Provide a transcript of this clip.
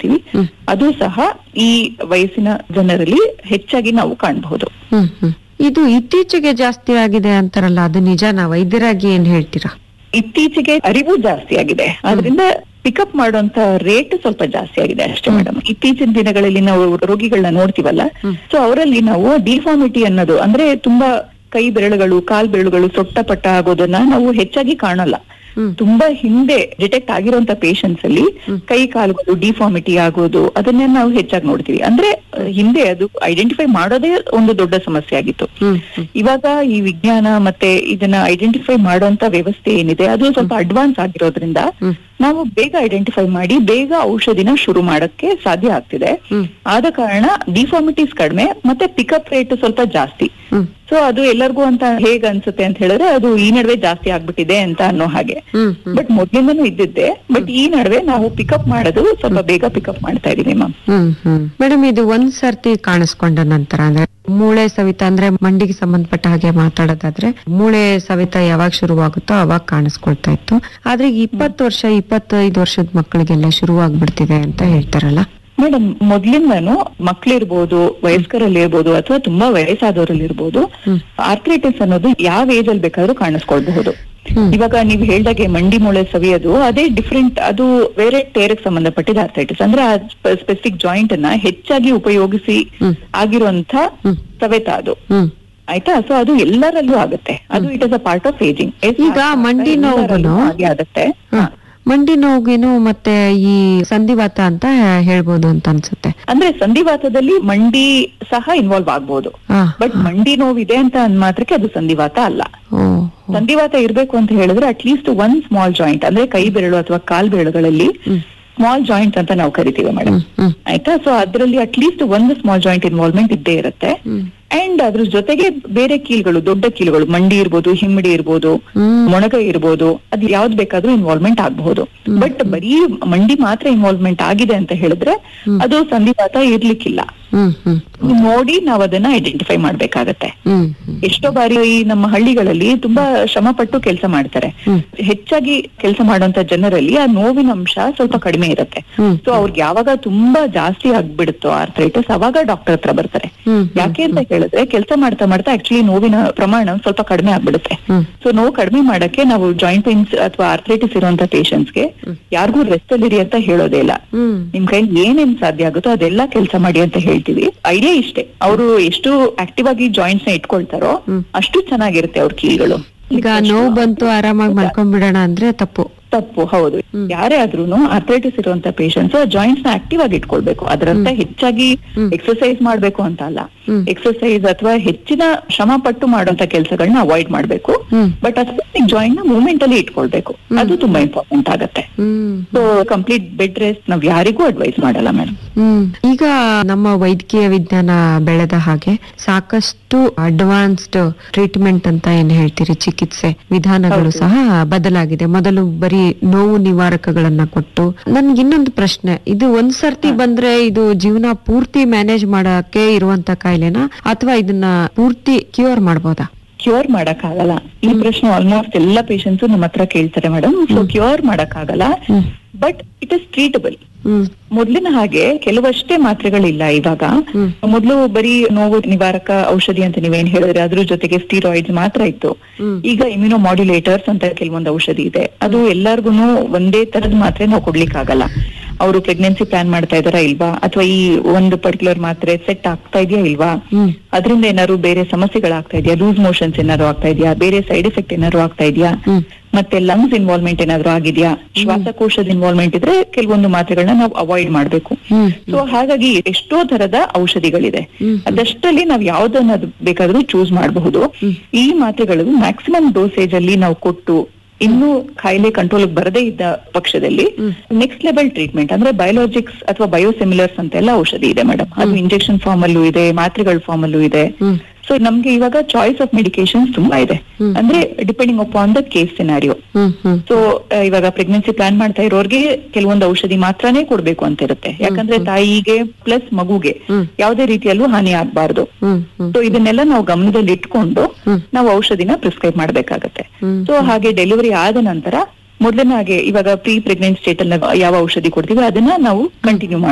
ಮಾಡ್ತೀವಿ ಅದು ಸಹ ಈ ವಯಸ್ಸಿನ ಜನರಲ್ಲಿ ಹೆಚ್ಚಾಗಿ ನಾವು ಕಾಣಬಹುದು ಹ್ಮ್ ಹ್ಮ್ ಇದು ಇತ್ತೀಚೆಗೆ ಜಾಸ್ತಿ ಆಗಿದೆ ಅಂತಾರಲ್ಲ ಅದು ನಿಜಾನಾ ವೈದ್ಯರಾಗಿ ಏನ್ ಹೇಳ್ತೀರಾ ಇತ್ತೀಚೆಗೆ ಅರಿವು ಜಾಸ್ತಿ ಆಗಿದೆ ಆದ್ರಿಂದ ಪಿಕಪ್ ಮಾಡುವಂತ ರೇಟ್ ಸ್ವಲ್ಪ ಜಾಸ್ತಿ ಆಗಿದೆ ಅಷ್ಟೇ ಮೇಡಮ್ ಇತ್ತೀಚಿನ ದಿನಗಳಲ್ಲಿ ನಾವು ರೋಗಿಗಳನ್ನ ನೋಡ್ತೀವಲ್ಲ ಸೊ ಅವರಲ್ಲಿ ನಾವು ಡಿಫಾರ್ಮಿಟಿ ಅನ್ನೋದು ಅಂದ್ರೆ ತುಂಬಾ ಕೈ ಬೆರಳುಗಳು ಕಾಲ್ ಬೆರಳುಗಳು ಸೊಟ್ಟ ಪಟ್ಟ ಆಗೋದನ್ನ ನಾವು ಹೆಚ್ಚಾಗಿ ಕಾಣಲ್ಲ ಹ್ಮ್. ತುಂಬಾ ಹಿಂದೆ ಡಿಟೆಕ್ಟ್ ಆಗಿರುವಂತ ಪೇಷಂಟ್ಸ್ ಅಲ್ಲಿ ಕೈ ಕಾಲುಗಳು ಡಿಫಾರ್ಮಿಟಿ ಆಗೋದು ಅದನ್ನೇ ನಾವು ಹೆಚ್ಚಾಗಿ ನೋಡ್ತೀವಿ ಅಂದ್ರೆ ಅಹ್, ಹಿಂದೆ ಅದು ಐಡೆಂಟಿಫೈ ಮಾಡೋದೇ ಒಂದು ದೊಡ್ಡ ಸಮಸ್ಯೆ ಆಗಿತ್ತು ಹ್ಮ್ ಹ್ಮ್ ಇವಾಗ ಈ ವಿಜ್ಞಾನ ಮತ್ತೆ ಇದನ್ನ ಐಡೆಂಟಿಫೈ ಮಾಡುವಂತ ವ್ಯವಸ್ಥೆ ಏನಿದೆ ಅದು ಸ್ವಲ್ಪ ಅಡ್ವಾನ್ಸ್ ಆಗಿರೋದ್ರಿಂದ ಹ್ಮ್. ನಾವು ಬೇಗ ಐಡೆಂಟಿಫೈ ಮಾಡಿ ಬೇಗ ಔಷಧಿನ ಶುರು ಮಾಡಕ್ಕೆ ಸಾಧ್ಯ ಆಗ್ತಿದೆ ಹ್ಮ್. ಆದ ಕಾರಣ ಡಿಫಾರ್ಮಿಟೀಸ್ ಕಡಿಮೆ ಮತ್ತೆ ಪಿಕಪ್ ರೇಟ್ ಸ್ವಲ್ಪ ಜಾಸ್ತಿ ಹ್ಮ್ ಸೊ ಅದು ಎಲ್ಲರಿಗೂ ಅಂತ ಹೇಗ್ ಅನ್ಸುತ್ತೆ ಅಂತ ಹೇಳಿದ್ರೆ ಅದು ಈ ನಡುವೆ ಜಾಸ್ತಿ ಆಗ್ಬಿಟ್ಟಿದೆ ಅಂತ ಅನ್ನೋ ಹಾಗೆ ಹ್ಮ್ ಹ್ಮ್ ಬಟ್ ಮೊದ್ಲಿಂದನೂ ಇದ್ದಿದ್ದೆ ಬಟ್ ಈ ನಡುವೆ ನಾವು ಪಿಕಪ್ ಮಾಡೋದು ಸ್ವಲ್ಪ ಬೇಗ ಪಿಕಪ್ ಮಾಡ್ತಾ ಇದೀವಿ ಮ್ಯಾಮ್ ಹ್ಮ್ ಹ್ಮ್ ಮೇಡಮ್ ಇದು ಒಂದ್ ಸರ್ತಿ ಕಾಣಿಸ್ಕೊಂಡ ನಂತರ ಅಂದ್ರೆ ಮೂಳೆ ಸವಿತ ಅಂದ್ರೆ ಮಂಡಿಗೆ ಸಂಬಂಧಪಟ್ಟ ಹಾಗೆ ಮಾತಾಡೋದಾದ್ರೆ ಮೂಳೆ ಸವಿತ ಯಾವಾಗ ಶುರುವಾಗುತ್ತೋ ಅವಾಗ ಕಾಣಿಸ್ಕೊಳ್ತಾ ಇತ್ತು ಆದ್ರೆ ಈಗ ಇಪ್ಪತ್ತು ವರ್ಷ ಇಪ್ಪತ್ತೈದು ವರ್ಷದ ಮಕ್ಕಳಿಗೆಲ್ಲ ಶುರುವಾಗ್ಬಿಡ್ತಿದೆ ಅಂತ ಹೇಳ್ತಾರಲ್ಲ ಮೇಡಮ್ ಮೊದ್ಲಿಂದನು ಮಕ್ಳಿರ್ಬೋದು ವಯಸ್ಕರಲ್ಲಿ ಇರ್ಬೋದು ಅಥವಾ ತುಂಬಾ ವಯಸ್ಸಾದವರಲ್ಲಿ ಇರ್ಬೋದು ಹ್ಮ್. ಆರ್ಥ್ರೈಟಿಸ್ ಅನ್ನೋದು ಯಾವ ಏಜ್ ಅಲ್ಲಿ ಬೇಕಾದ್ರೂ ಕಾಣಿಸ್ಕೊಳ್ಬಹುದು ಹ್ಮ್. ಇವಾಗ ನೀವು ಹೇಳ್ದಾಗೆ ಮಂಡಿ ಮೂಳೆ ಸವಿಯೋದು ಅದೇ ಡಿಫ್ರೆಂಟ್ ಅದು ಬೇರೆ ಟೇರ್ಗೆ ಸಂಬಂಧಪಟ್ಟಿದ ಆರ್ಥ್ರೈಟಿಸ್ ಅಂದ್ರೆ ಆ ಸ್ಪೆಸಿಫಿಕ್ ಜಾಯಿಂಟ್ ಅನ್ನ ಹೆಚ್ಚಾಗಿ ಉಪಯೋಗಿಸಿ ಹ್ಮ್. ಆಗಿರುವಂತ ಹ್ಮ್. ಸವೆತ ಅದು ಹ್ಮ್ ಆಯ್ತಾ ಸೊ ಅದು ಎಲ್ಲರಲ್ಲೂ ಆಗುತ್ತೆ ಅದು it is a part of ageing ಈಗ ಮಂಡಿ ನೋವುನು- ಹಾಗೆ ಆಗುತ್ತೆ ಹ. ಮಂಡಿ ನೋವಿಗೇನು ಮತ್ತೆ ಈ ಸಂಧಿವಾತ ಅಂತ ಹೇಳ್ಬೋದು ಅಂತ ಅನ್ಸುತ್ತೆ ಅಂದ್ರೆ ಸಂಧಿವಾತದಲ್ಲಿ ಮಂಡಿ ಸಹ ಇನ್ವಾಲ್ವ್ ಆಗ್ಬಹುದು ಹ. ಬಟ್ ಮಂಡಿ ನೋವಿದೆ ಅಂತ ಅಂದ್ ಮಾತ್ರಕ್ಕೆ ಅದು ಸಂಧಿವಾತ ಅಲ್ಲ ಓ ಸಂಧಿವಾತ ಇರ್ಬೇಕು ಅಂತ ಹೇಳಿದ್ರೆ ಅಟ್ಲೀಸ್ಟ್ ಒನ್ ಸ್ಮಾಲ್ ಜಾಯಿಂಟ್ ಅಂದ್ರೆ ಕೈ ಬೆರಳು ಅಥವಾ ಕಾಲ್ ಬೆರಳುಗಳಲ್ಲಿ ಹ್ಮ್. ಸ್ಮಾಲ್ ಜಾಯಿಂಟ್ ಅಂತ ನಾವು ಕರಿತೀವಿ ಮೇಡಮ್ ಹ್ಮ್ ಹ್ಮ್ ಆಯ್ತಾ ಸೊ ಅದ್ರಲ್ಲಿ ಅಟ್ಲೀಸ್ಟ್ ಒಂದು ಸ್ಮಾಲ್ ಜಾಯಿಂಟ್ ಇನ್ವಾಲ್ವ್ಮೆಂಟ್ ಇದ್ದೇ ಇರುತ್ತೆ ಹ್ಮ್ ಅಂಡ್ ಅದ್ರ ಜೊತೆಗೆ ಬೇರೆ ಕೀಲ್ಗಳು ದೊಡ್ಡ ಕೀಲುಗಳು ಮಂಡಿ ಇರ್ಬೋದು ಹಿಮ್ಮಡಿ ಇರ್ಬೋದು ಹ್ಮ್ ಮೊಣಗ ಇರ್ಬೋದು ಅದ್ ಯಾವ್ದ್ ಬೇಕಾದ್ರೂ ಇನ್ವಾಲ್ವ್ಮೆಂಟ್ ಆಗಬಹುದು ಬಟ್ ಬರೀ ಮಂಡಿ ಮಾತ್ರ ಇನ್ವಾಲ್ವ್ಮೆಂಟ್ ಆಗಿದೆ ಅಂತ ಹೇಳಿದ್ರೆ ಅದು ಸಂಧಿವಾತ ಇರ್ಲಿಕ್ಕಿಲ್ಲ ಹ್ಮ್ ಹ್ಮ್ ನೋಡಿ ನಾವ್ ಅದನ್ನ ಐಡೆಂಟಿಫೈ ಮಾಡ್ಬೇಕಾಗತ್ತೆ ಹ್ಮ್ ಹ್ಮ್ ಎಷ್ಟೋ ಬಾರಿ ಈ ನಮ್ಮ ಹಳ್ಳಿಗಳಲ್ಲಿ ತುಂಬಾ ಶ್ರಮ ಪಟ್ಟು ಕೆಲಸ ಮಾಡ್ತಾರೆ ಹ್ಮ್. ಹೆಚ್ಚಾಗಿ ಕೆಲಸ ಮಾಡುವಂತ ಜನರಲ್ಲಿ ಆ ನೋವಿನ ಅಂಶ ಸ್ವಲ್ಪ ಕಡಿಮೆ ಇರುತ್ತೆ ಹ್ಮ್. ಸೊ ಅವ್ರಿಗೆ ಯಾವಾಗ ತುಂಬಾ ಜಾಸ್ತಿ ಆಗ್ಬಿಡುತ್ತೋ ಆರ್ಥ್ರೈಟಿಸ್ ಅವಾಗ ಡಾಕ್ಟರ್ ಹತ್ರ ಬರ್ತಾರೆ ಹ್ಮ್. ಯಾಕೆ ಅಂತ ಹೇಳಿದ್ರೆ ಕೆಲಸ ಮಾಡ್ತಾ ಮಾಡ್ತಾ ಆಕ್ಚುಲಿ ನೋವಿನ ಪ್ರಮಾಣ ಸ್ವಲ್ಪ ಕಡಿಮೆ ಆಗ್ಬಿಡುತ್ತೆ ಹ್ಮ್. ಸೊ ನೋವು ಕಡಿಮೆ ಮಾಡಕ್ಕೆ ನಾವು ಜಾಯಿಂಟ್ ಪೇನ್ಸ್ ಅಥವಾ ಆರ್ಥ್ರೈಟಿಸ್ ಇರುವಂತ ಪೇಷಂಟ್ಸ್ಗೆ ಯಾರಿಗೂ ರೆಸ್ಟ್ ಅಲ್ಲಿ ಅಂತ ಹೇಳೋದೇ ಇಲ್ಲ ಹ್ಮ್ ನಿಮ್ ಕೈಲಿ ಏನೇನ್ ಸಾಧ್ಯ ಆಗುತ್ತೋ ಅದೆಲ್ಲ ಕೆಲಸ ಮಾಡಿ ಅಂತ ಹೇಳ್ತೀವಿ ಐಡಿಯಾ ಇಷ್ಟೇ ಅವರು ಎಷ್ಟು ಆಕ್ಟಿವ್ ಆಗಿ ಜಾಯಿಂಟ್ಸ್ ನ ಇಟ್ಕೊಳ್ತಾರೋ ಅಷ್ಟು ಚೆನ್ನಾಗಿರುತ್ತೆ ಅವ್ರ ಕೀಲ್ಗಳು ಈಗ ನೋವು ಬಂತು ಆರಾಮಾಗಿ ಮಲ್ಕೊಂಡ್ಬಿಡೋಣ ಅಂದ್ರೆ ತಪ್ಪು ತಪ್ಪು ಹೌದು ಯಾರೇ ಆದ್ರೂನು ಆರ್ಥ್ರೈಟಿಸ್ ಇರುವಂತ ಪೇಷಂಟ್ಸ್ ಜಾಯಿಂಟ್ಸ್ ನ ಆಕ್ಟಿವ್ ಆಗಿ ಇಟ್ಕೊಳ್ಬೇಕು ಅದರಂತ ಹೆಚ್ಚಾಗಿ ಎಕ್ಸರ್ಸೈಸ್ ಮಾಡ್ಬೇಕು ಅಂತ ಅಲ್ಲ ಹ್ಮ್. ಎಕ್ಸರ್ಸೈಸ್ ಅಥವಾ ಹೆಚ್ಚಿನ ಶ್ರಮ ಪಟ್ಟು ಮಾಡುವಂತ ಕೆಲಸಗಳನ್ನ ಅವಾಯ್ಡ್ ಮಾಡ್ಬೇಕು hmm. But a specific joint ನ ಮೂವ್ಮೆಂಟ್ ಅಲ್ಲಿ ಇಟ್ಕೊಳ್ಬೇಕು ಅದು ತುಂಬಾ ಇಂಪಾರ್ಟೆಂಟ್ ಆಗತ್ತೆ hmm so complete bed rest ನಾವ್ ಯಾರಿಗೂ ಅಡ್ವೈಸ್ ಮಾಡಲ್ಲ ಮೇಡಮ್ ಹ್ಮ್ ಈಗ ನಮ್ಮ ವೈದ್ಯಕೀಯ ವಿಜ್ಞಾನ ಬೆಳೆದ ಹಾಗೆ ಸಾಕಷ್ಟು ಅಡ್ವಾನ್ಸ್ಡ್ ಟ್ರೀಟ್ಮೆಂಟ್ ಅಂತ ಏನ್ ಹೇಳ್ತೀರಿ ಚಿಕಿತ್ಸೆ ವಿಧಾನಗಳು ಸಹ ಬದಲಾಗಿದೆ ಮೊದಲು ಬರೀ ನೋವು ನಿವಾರಕಗಳನ್ನ ಕೊಟ್ಟು ನನ್ಗೆ ಇನ್ನೊಂದು ಪ್ರಶ್ನೆ ಇದು ಒಂದ್ ಸರ್ತಿ ಬಂದ್ರೆ ಇದು ಜೀವನ ಪೂರ್ತಿ ಮ್ಯಾನೇಜ್ ಮಾಡಕ್ಕೆ ಇರುವಂತ ಕಾಯಿಲೆನಾ ಅಥವಾ ಇದನ್ನ ಪೂರ್ತಿ ಕ್ಯೂರ್ ಮಾಡ್ಬೋದಾ ಕ್ಯೂರ್ ಮಾಡಕ್ ಆಗಲ್ಲ ಈ ಪ್ರಶ್ನೆ ಆಲ್ಮೋಸ್ಟ್ ಎಲ್ಲಾ ಪೇಷಂಟ್ಸ್ ನಮ್ಮ ಹತ್ರ ಕೇಳ್ತಾರೆ ಮೇಡಮ್ ಸೊ ಕ್ಯೂರ್ ಮಾಡಕ್ ಆಗಲ್ಲ hmm. But it is treatable hmm ಮೊದ್ಲಿನ ಹಾಗೆ ಕೆಲವಷ್ಟೇ ಮಾತ್ರೆಗಳಿಲ್ಲ ಇವಾಗ ಹ್ಮ್. ಮೊದ್ಲು ಬರೀ ನೋವು ನಿವಾರಕ ಔಷಧಿ ಅಂತ ನೀವೇನ್ ಹೇಳಿದ್ರೆ ಅದ್ರ ಜೊತೆಗೆ ಸ್ಟೀರಾಯ್ಡ್ಸ್ ಮಾತ್ರ ಇತ್ತು ಹ್ಮ್. ಈಗ ಇಮ್ಯುನೋ ಮಾಡ್ಯುಲೇಟರ್ಸ್ ಅಂತ ಕೆಲವೊಂದು ಔಷಧಿ ಇದೆ ಅದು ಎಲ್ಲಾರ್ಗು ಒಂದೇ ತರದ ಮಾತ್ರೆ ನಾವು ಕೊಡ್ಲಿಕ್ಕೆ ಆಗಲ್ಲ ಅವರು ಪ್ರೆಗ್ನೆನ್ಸಿ ಪ್ಲಾನ್ ಮಾಡ್ತಾ ಇದಾರಾ ಇಲ್ವಾ ಅಥವಾ ಈ ಒಂದು ಪರ್ಟಿಕ್ಯುಲರ್ ಮಾತ್ರೆ ಸೆಟ್ ಆಗ್ತಾ ಇದೆಯಾ ಇಲ್ವಾ ಹ್ಮ್ ಅದರಿಂದ ಏನಾದ್ರು ಬೇರೆ ಸಮಸ್ಯೆಗಳಾಗ್ತಾ ಇದೆಯಾ ಲೂಸ್ ಮೋಷನ್ಸ್ ಏನಾದ್ರು ಆಗ್ತಾ ಇದೆಯಾ ಬೇರೆ ಸೈಡ್ ಎಫೆಕ್ಟ್ ಏನಾದ್ರು ಆಗ್ತಾ ಇದೆಯಾ ಹ್ಮ್ ಮತ್ತೆ ಲಂಗ್ಸ್ ಇನ್ವಾಲ್ವ್ಮೆಂಟ್ ಏನಾದ್ರು ಆಗಿದ್ಯಾ ಶ್ವಾಸಕೋಶದ ಇನ್ವಾಲ್ವ್ಮೆಂಟ್ ಇದ್ರೆ ಕೆಲವೊಂದು ಮಾತ್ರೆಗಳನ್ನ ನಾವು ಅವಾಯ್ಡ್ ಮಾಡ್ಬೇಕು ಹ್ಮ್ ಸೊ ಹಾಗಾಗಿ ಎಷ್ಟೋ ತರದ ಔಷಧಿಗಳಿದೆ ಹ್ಮ್. ಅದಷ್ಟಲ್ಲಿ ನಾವು ಯಾವ್ದನ್ನ ಬೇಕಾದ್ರೂ ಚೂಸ್ ಮಾಡಬಹುದು ಈ ಮಾತ್ರೆಗಳು ಮ್ಯಾಕ್ಸಿಮಮ್ ಡೋಸೇಜ್ ಅಲ್ಲಿ ನಾವು ಕೊಟ್ಟು ಇನ್ನೂ ಕಾಯಿಲೆ ಕಂಟ್ರೋಲ್ ಬರದೇ ಇದ್ದ ಪಕ್ಷದಲ್ಲಿ ನೆಕ್ಸ್ಟ್ ಲೆವೆಲ್ ಟ್ರೀಟ್ಮೆಂಟ್ ಅಂದ್ರೆ ಬಯೋಲಾಜಿಕ್ಸ್ ಅಥವಾ ಬಯೋಸಿಮಿಲರ್ಸ್ ಅಂತೆಲ್ಲ ಔಷಧಿ ಇದೆ ಮೇಡಮ್ ಅದು ಇಂಜೆಕ್ಷನ್ ಫಾರ್ಮ್ ಅಲ್ಲೂ ಇದೆ ಮಾತ್ರೆಗಳ ಫಾರ್ಮ್ ಅಲ್ಲೂ ಇದೆ ಹ್ಮ್ ಸೊ ನಮ್ಗೆ ಇವಾಗ ಚಾಯ್ಸ್ ಆಫ್ ಮೆಡಿಕೇಶನ್ಸ್ ತುಂಬಾ ಇದೆ ಹ್ಮ್. ಅಂದ್ರೆ depending upon the case scenario hmm hmm so ಇವಾಗ ಪ್ರೆಗ್ನೆನ್ಸಿ ಪ್ಲಾನ್ ಮಾಡ್ತಾ ಇರೋರ್ಗೆ ಕೆಲವೊಂದು ಔಷಧಿ ಮಾತ್ರನೇ ಕೊಡ್ಬೇಕು ಅಂತ ಇರುತ್ತೆ ಯಾಕಂದ್ರೆ ತಾಯಿಗೆ ಪ್ಲಸ್ ಮಗುಗೆ ಹ್ಮ್. ಯಾವುದೇ ರೀತಿಯಲ್ಲೂ ಹಾನಿ ಆಗ್ಬಾರ್ದು ಹ್ಮ್ ಹ್ಮ್ ಸೊ ಇದನ್ನೆಲ್ಲ ನಾವು ಗಮನದಲ್ಲಿ ಇಟ್ಕೊಂಡು ಹ್ಮ್. ನಾವು ಔಷಧಿನ ಪ್ರಿಸ್ಕ್ರೈಬ್ ಮಾಡ್ಬೇಕಾಗತ್ತೆ ಹ್ಮ್. ಸೊ ಹಾಗೆ ಡೆಲಿವರಿ ಆದ ನಂತರ ಮೊದಲನೇ ಹಾಗೆ ಇವಾಗ ಪ್ರೀ ಪ್ರೆಗ್ನೆಂಟ್ ಸ್ಟೇಟ್ ಅಲ್ಲಿ ನಾವು ಯಾವ ಔಷಧಿ ಕೊಡ್ತೀವಿ ಅದನ್ನ ನಾವು ಕಂಟಿನ್ಯೂ